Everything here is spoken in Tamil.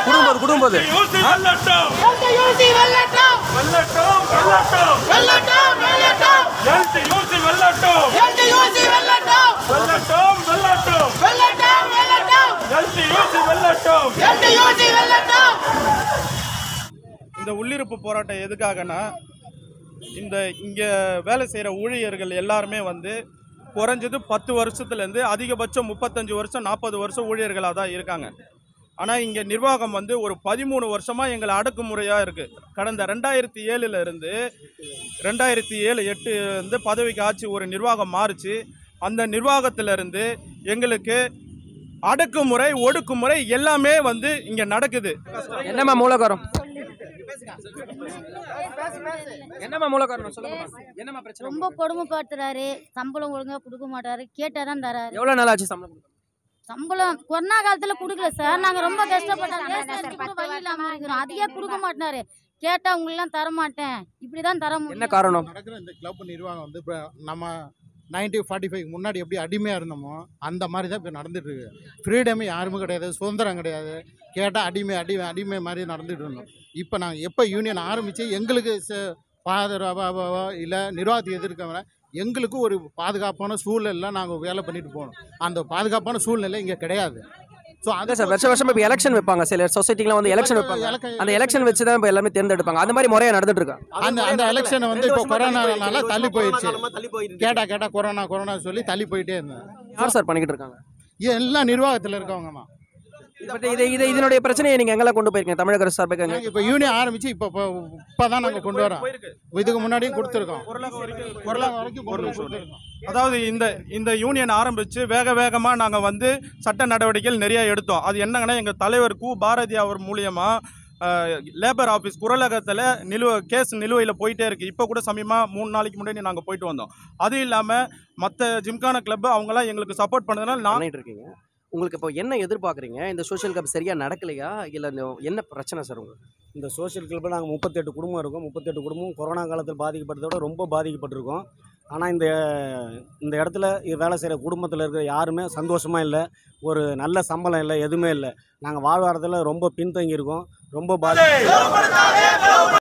குடும்பம் குடும்பம் யூசி வெல்லட்டும் யூசி வெல்லட்டும் வெல்லட்டும் வெல்லட்டும் வெல்லட்டும் வெல்லட்டும் எல்டி யூசி வெல்லட்டும் யூசி வெல்லட்டும் வெல்லட்டும் வெல்லட்டும் வெல்லட்டும் வெல்லட்டும் எல்டி யூசி வெல்லட்டும் யூசி வெல்லட்டும் இந்த உள்ளிருப்பு போராட்டம் எதுக்காகனா இந்த இங்கே வேலை செய்கிற ஊழியர்கள் எல்லாருமே வந்து குறைஞ்சது பத்து வருஷத்துலேருந்து அதிகபட்சம் முப்பத்தஞ்சு வருஷம் நாற்பது வருஷம் ஊழியர்களாக தான் இருக்காங்க ஆனால் இங்கே நிர்வாகம் வந்து ஒரு பதிமூணு வருஷமாக எங்களை அடக்குமுறையாக இருக்குது கடந்த ரெண்டாயிரத்தி ஏழுல இருந்து ரெண்டாயிரத்தி ஏழு எட்டு வந்து பதவிக்கு ஆச்சு ஒரு நிர்வாகம் மாறுச்சு அந்த நிர்வாகத்திலிருந்து எங்களுக்கு அடக்குமுறை ஒடுக்குமுறை எல்லாமே வந்து இங்கே நடக்குது என்னம்மா மூல காரணம் என்னம்மா மூல காரணம் சொல்லுங்க என்னம்மா பிரச்சனை ரொம்ப கொடுமைப்படுத்துறாரு சம்பளம் ஒழுங்கா கொடுக்க மாட்டாரு கேட்டாதான் தராரு எவ்வளவு நாள் ஆச்சு சம்பளம் கொடுத்து? சம்பளம் கொரோனா காலத்துல கொடுக்கல சார் நாங்க ரொம்ப கஷ்டப்பட்டோம் ரேஷன் அரிசி கூட வழி இல்லாம இருக்கிறோம் அதையே கொடுக்க மாட்டாரு கேட்டா உங்களெல்லாம் தர மாட்டேன் இப்படிதான் தர என்ன முடியும் காரணம் நடக்கிற இந்த கிளப் நிர்வாகம் வந்து இப்போ நம்ம நைன்டீன் ஃபார்ட்டி ஃபைவ் முன்னாடி எப்படி அடிமையாக இருந்தோமோ அந்த மாதிரி தான் இப்போ நடந்துட்டு இருக்கு ஃப்ரீடமே யாருமே கிடையாது சுதந்திரம் கிடையாது கேட்டால் அடிமை அடிமை அடிமை மாதிரி நடந்துட்டு இருந்தோம் இப்போ நாங்கள் எப்போ யூனியன் ஆரம்பித்து எங்களுக்கு பாதுகாப்பாவோ இல்லை நிர்வாகத்தை எதிர்க்கவன எங்களுக்கு ஒரு பாதுகாப்பான சூழ்நிலை நாங்கள் வேலை பண்ணிட்டு போகணும் அந்த பாதுகாப்பான சூழ்நிலை இங்கே கிடையாது ஸோ அதான் சார் வருஷம் வருஷம் இப்போ எலெக்ஷன் வைப்பாங்க சில சொசைட்டிலாம் வந்து எலெக்ஷன் வைப்பாங்க அந்த எலெக்ஷன் வச்சு தான் இப்போ எல்லாமே தேர்ந்தெடுப்பாங்க அந்த மாதிரி முறையா நடந்துட்டு இருக்கா அந்த அந்த எலெக்ஷனை வந்து இப்போ கொரோனானால தள்ளி போயிடுச்சு கேட்டா கேட்டா கொரோனா கொரோனா சொல்லி தள்ளி போயிட்டே இருந்தேன் யார் சார் பண்ணிக்கிட்டு இருக்காங்க எல்லாம் நிர்வாகத்தில் இருக்கவங்க தான் பட் இது இது இதனுடைய பிரச்சனையை நீங்க எங்கெல்லாம் கொண்டு போயிருக்கீங்க தமிழக அரசு சார்பாக எங்க? நாங்கள் இப்போ யூனியன் ஆரம்பிச்சு இப்போ இப்போ தான் நாங்கள் கொண்டு வரோம் இதுக்கு முன்னாடியும் கொடுத்துருக்கோம் ஓரளவு வரைக்கும் கொரோனா வரைக்கும் ஒரு கொண்டு நிமிஷம். கொடுத்துருக்கோம் அதாவது இந்த இந்த யூனியன் ஆரம்பித்து வேக வேகமாக நாங்கள் வந்து சட்ட நடவடிக்கைகள் நிறைய எடுத்தோம் அது என்னங்கன்னா எங்கள் தலைவர் கு பாரதி அவர் மூலியமாக லேபர் ஆஃபீஸ் குரலகத்தில் நிலுவ கேஸ் நிலுவையில் போயிட்டே இருக்குது இப்போ கூட சமயமாக மூணு நாளைக்கு முன்னாடி நாங்கள் போயிட்டு வந்தோம் அது இல்லாமல் மற்ற ஜிம்கான கிளப் அவங்களாம் எங்களுக்கு சப்போர்ட் பண்ணதுனால நான் பண்ணிட்டு இருக்கீங்க உங்களுக்கு இப்போ என்ன எதிர்பார்க்குறீங்க இந்த சோஷியல் கப் சரியா நடக்கலையா இல்லை என்ன பிரச்சனை சார் உங்களுக்கு இந்த சோஷியல் கிளப்பில் நாங்கள் முப்பத்தெட்டு குடும்பம் இருக்கோம் முப்பத்தெட்டு குடும்பம் கொரோனா காலத்தில் பாதிக்கப்பட்டதை விட ரொம்ப பாதிக்கப்பட்டிருக்கோம் ஆனால் இந்த இந்த இடத்துல இது வேலை செய்கிற குடும்பத்தில் இருக்கிற யாருமே சந்தோஷமாக இல்லை ஒரு நல்ல சம்பளம் இல்லை எதுவுமே இல்லை நாங்கள் வாழ்வாரத்தில் ரொம்ப பின்தங்கி இருக்கோம் ரொம்ப பாதி